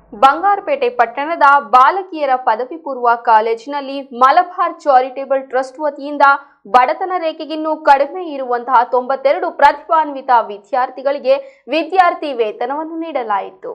ಬಂಗಾರಪೇಟೆ ಪಟ್ಟಣದ ಬಾಲಕಿಯರ ಪದವಿ ಪೂರ್ವ ಕಾಲೇಜಿನಲ್ಲಿ ಮಲಬಾರ್ ಚಾರಿಟೇಬಲ್ ಟ್ರಸ್ಟ್ ವತಿಯಿಂದ ಬಡತನ ರೇಖೆಗಿನ್ನೂ ಕಡಿಮೆ ಇರುವಂತಹ ತೊಂಬತ್ತೆರಡು ಪ್ರತಿಭಾನ್ವಿತ ವಿದ್ಯಾರ್ಥಿಗಳಿಗೆ ವಿದ್ಯಾರ್ಥಿ ವೇತನವನ್ನು ನೀಡಲಾಯಿತು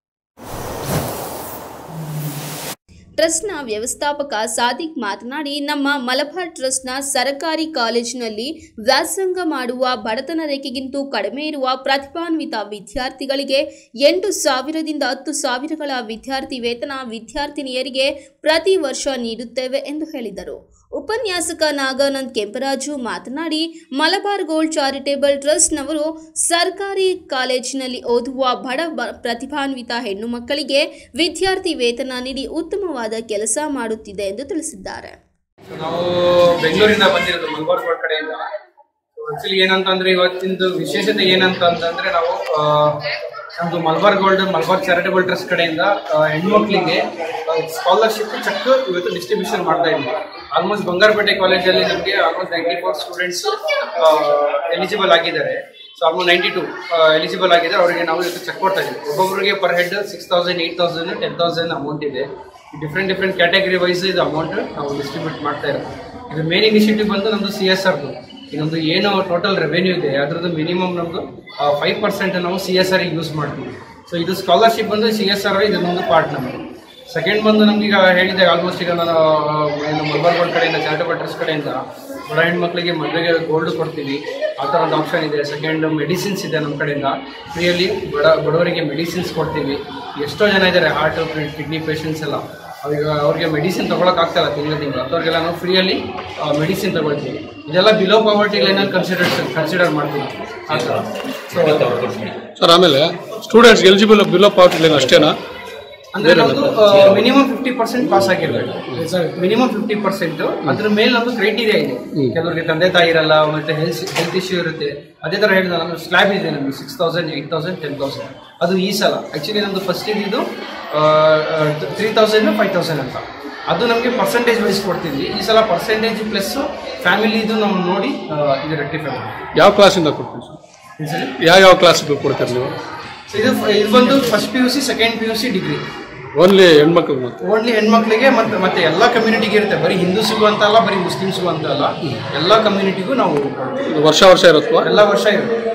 ಟ್ರಸ್ಟ್ನ ವ್ಯವಸ್ಥಾಪಕ ಸಾದಿಕ್ ಮಾತನಾಡಿ ನಮ್ಮ ಮಲಬಾರ್ ಟ್ರಸ್ಟ್ನ ಸರಕಾರಿ ಕಾಲೇಜಿನಲ್ಲಿ ವ್ಯಾಸಂಗ ಮಾಡುವ ಬಡತನ ರೇಖೆಗಿಂತೂ ಕಡಿಮೆ ಇರುವ ಪ್ರತಿಭಾನ್ವಿತ ವಿದ್ಯಾರ್ಥಿಗಳಿಗೆ ಎಂಟು ಸಾವಿರದಿಂದ ಹತ್ತು ಸಾವಿರಗಳ ವಿದ್ಯಾರ್ಥಿ ವೇತನ ವಿದ್ಯಾರ್ಥಿನಿಯರಿಗೆ ಪ್ರತಿ ವರ್ಷ ನೀಡುತ್ತೇವೆ ಎಂದು ಹೇಳಿದರು ಉಪನ್ಯಾಸಕ ನಾಗಾನಂದ್ ಕೆಂಪರಾಜು ಮಾತನಾಡಿ ಮಲಬಾರ್ ಗೋಲ್ಡ್ ಚಾರಿಟೇಬಲ್ ಟ್ರಸ್ಟ್ನವರು ಸರ್ಕಾರಿ ಕಾಲೇಜಿನಲ್ಲಿ ಓದುವ ಬಡ ಬ- ಪ್ರತಿಭಾನ್ವಿತ ಹೆಣ್ಣು ಮಕ್ಕಳಿಗೆ ವಿದ್ಯಾರ್ಥಿ ವೇತನ ನೀಡಿ ಉತ್ತಮವಾದ ಕೆಲಸ ಮಾಡುತ್ತಿದೆ ಎಂದು ತಿಳಿಸಿದ್ದಾರೆ ನಾವು ಬೆಂಗಳೂರಿಂದ ಬಂದಿರೋದು ಮಲ್ಬಾರ್ ಗೋಲ್ಡ್ ಕಡೆಯಿಂದ ಆಕ್ಚುಲಿ ಏನಂತಂದ್ರೆ ಇವತ್ತಿಂದು ವಿಶೇಷತೆ ಏನಂತ ಅಂತಂದ್ರೆ ನಾವು ಆ, ನಮ್ದು Malabar gold Malabar charitable trust ಕಡೆಯಿಂದ ಆ, ಹೆಣ್ಮಕ್ಳಿಗೆ ಸ್ಕಾಲರ್ಶಿಪ್ ಚೆಕ್ ಇವತ್ತು ಡಿಸ್ಟ್ರಿಬ್ಯೂಷನ್ ಮಾಡ್ತಾ ಇದ್ವಿ ಆಲ್ಮೋಸ್ಟ್ ಬಂಗಾರಪೇಟೆ ಕಾಲೇಜಲ್ಲಿ ನಮಗೆ almost ninety four students eligible ಆಗಿದ್ದಾರೆ so almost ninety two eligible ಆಗಿದ್ದಾರೆ ಅವರಿಗೆ ನಾವು ಇವತ್ತು ಚೆಕ್ ಕೊಡ್ತಾ ಇದ್ದೀವಿ ಒಬ್ಬೊಬ್ಬರಿಗೆ per head six thousand eight thousand ten thousand amount ಇದೆ ಡಿಫ್ರೆಂಟ್ ಡಿಫ್ರೆಂಟ್ ಕ್ಯಾಟಗರಿ ವೈಸ್ ಇದು ಅಮೌಂಟ್ ನಾವು ಡಿಸ್ಟ್ರಿಬ್ಯೂಟ್ ಮಾಡ್ತಾ ಇರೋದು ಇದು ಮೇನ್ ಇನಿಷಿಯೇಟಿವ್ ಬಂದು ನಮ್ಮದು ಸಿ ಎಸ್ ಆರ್ದು ಇನ್ನೊಂದು ಏನು ಟೋಟಲ್ ರೆವೆನ್ಯೂ ಇದೆ ಅದರದ್ದು ಮಿನಿಮಮ್ ನಮ್ಮದು ಫೈವ್ ಪರ್ಸೆಂಟ್ ನಾವು ಸಿ ಎಸ್ ಆರ್ ಯೂಸ್ ಮಾಡ್ತೀವಿ ಸೊ ಇದು ಸ್ಕಾಲರ್ಶಿಪ್ ಬಂದು ಸಿ ಎಸ್ ಆರ್ ಇದೊಂದು ಪಾರ್ಟ್ ನಮ್ಮದು ಸೆಕೆಂಡ್ ಬಂದು ನಮ್ಗೆ ಈಗ ಹೇಳಿದೆ ಆಲ್ಮೋಸ್ಟ್ ಈಗ ನಾನು ಆ, ಏನು ಮಲ್ಬಾರ್ ಗೋಲ್ಡ್ ಕಡೆಯಿಂದ ಚಾರಿಟಬಲ್ ಟ್ರಸ್ಟ್ ಕಡೆಯಿಂದ ಬಡ ಹೆಣ್ಮಕ್ಳಿಗೆ ಮದುವೆಗೆ ಗೋಲ್ಡ್ ಕೊಡ್ತೀವಿ ಆ ಥರ ಒಂದು ಆಪ್ಷನ್ ಇದೆ ಸೆಕೆಂಡ್ ಮೆಡಿಸಿನ್ಸ್ ಇದೆ ನಮ್ಮ ಕಡೆಯಿಂದ ಫ್ರೀಯಲ್ಲಿ ಬಡ ಬಡವರಿಗೆ ಮೆಡಿಸಿನ್ಸ್ ಕೊಡ್ತೀವಿ ಎಷ್ಟೋ ಜನ ಇದ್ದಾರೆ ಹಾರ್ಟ್ ಕಿಡ್ನಿ ಪೇಷಂಟ್ಸ್ ಎಲ್ಲ ಅವ್ರಿಗೆ ಅವ್ರಿಗೆ ಮೆಡಿಸಿನ್ ತೊಗೊಳಕ್ ಆಗ್ತಾಯಿಲ್ಲ ತಿಂಗಳು ತಿಂಗಳು ಅಂಥವ್ರಿಗೆಲ್ಲ ನಾವು ಫ್ರೀಯಲ್ಲಿ ಮೆಡಿಸಿನ್ ತಗೊಳ್ತೀವಿ ಇದೆಲ್ಲ ಬಿಲೋ ಪಾವರ್ಟಿ ಲೈನಲ್ಲಿ ಕನ್ಸಿಡರ್ ಕನ್ಸಿಡರ್ ಮಾಡ್ತೀವಿ ಆ ಥರ ಸೊ ಸರ್ ಆಮೇಲೆ students eligible below poverty line ಅಷ್ಟೇನಾ ಅಂದ್ರೆ ನಮ್ದು ಮಿನಿಮಮ್ ಫಿಫ್ಟಿ ಪರ್ಸೆಂಟ್ ಪಾಸ್ ಆಗಿರ್ಬೇಕು ಮಿನಿಮಮ್ ಫಿಫ್ಟಿ ಪರ್ಸೆಂಟ್ ಅದ್ರ ಮೇಲೆ ನಮ್ದು ಕ್ರೈಟೀರಿಯಾ ಇದೆ ಕೆಲವರಿಗೆ ತಂದೆ ತಾಯಿ ಇರಲ್ಲ ಮತ್ತೆ ಹೆಲ್ತ್ ಹೆಲ್ತ್ ಇಶ್ಯೂ ಇರುತ್ತೆ ಅದೇ ತರ ಹೇಳಿದ ನಮ್ದು ಸ್ಲ್ಯಾಬ್ ಇದೆ ನಮ್ಗೆ six thousand eight thousand ten thousand ಅದು ಈ ಸಲ ಆಕ್ಚುಲಿ ನಮ್ದು ಫಸ್ಟ್ ಇದ್ದು ತ್ರೀ ತೌಸಂಡ್ ಫೈವ್ ತೌಸಂಡ್ ಅಂತ ಅದು ನಮಗೆ ಪರ್ಸೆಂಟೇಜ್ ವೈಸ್ ಕೊಡ್ತಿದ್ವಿ ಈ ಸಲ ಪರ್ಸೆಂಟೇಜ್ ಪ್ಲಸ್ ಫ್ಯಾಮಿಲಿದು ನಾವು ನೋಡಿ ಆ, ಇದು ರೆಕ್ಟಿಫೈ ಮಾಡಿ ಯಾವ ಕ್ಲಾಸಿಂದ ಕೊಡ್ತೀವಿ ಸರ್ ಯಾವ ಯಾವ ಕ್ಲಾಸ್ಗೆ ಕೊಡ್ತೀರಿ ನೀವು ಸೊ ಇದು ಇದು ಬಂದು first P U C second P U C degree only ಹೆಣ್ಮಕ್ಳಿಗೆ ಮಾತ್ರ ಓನ್ಲಿ ಹೆಣ್ಮಕ್ಳಿಗೆ ಮತ್ತೆ ಮತ್ತೆ ಎಲ್ಲ ಕಮ್ಯುನಿಟಿಗೆ ಇರುತ್ತೆ ಬರೀ ಹಿಂದೂಸಿಗೂ ಅಂತ ಅಲ್ಲ ಬರೀ ಮುಸ್ಲಿಮ್ಸ್ಗೂ ಅಂತ ಅಲ್ಲ ಎಲ್ಲ ಕಮ್ಯುನಿಟಿಗೂ ನಾವು ಕೊಡ್ತೀವಿ. ಇದು ವರ್ಷ ವರ್ಷ ಇರುತ್ತವಾ ಎಲ್ಲ ವರ್ಷ ಇರುತ್ತೆ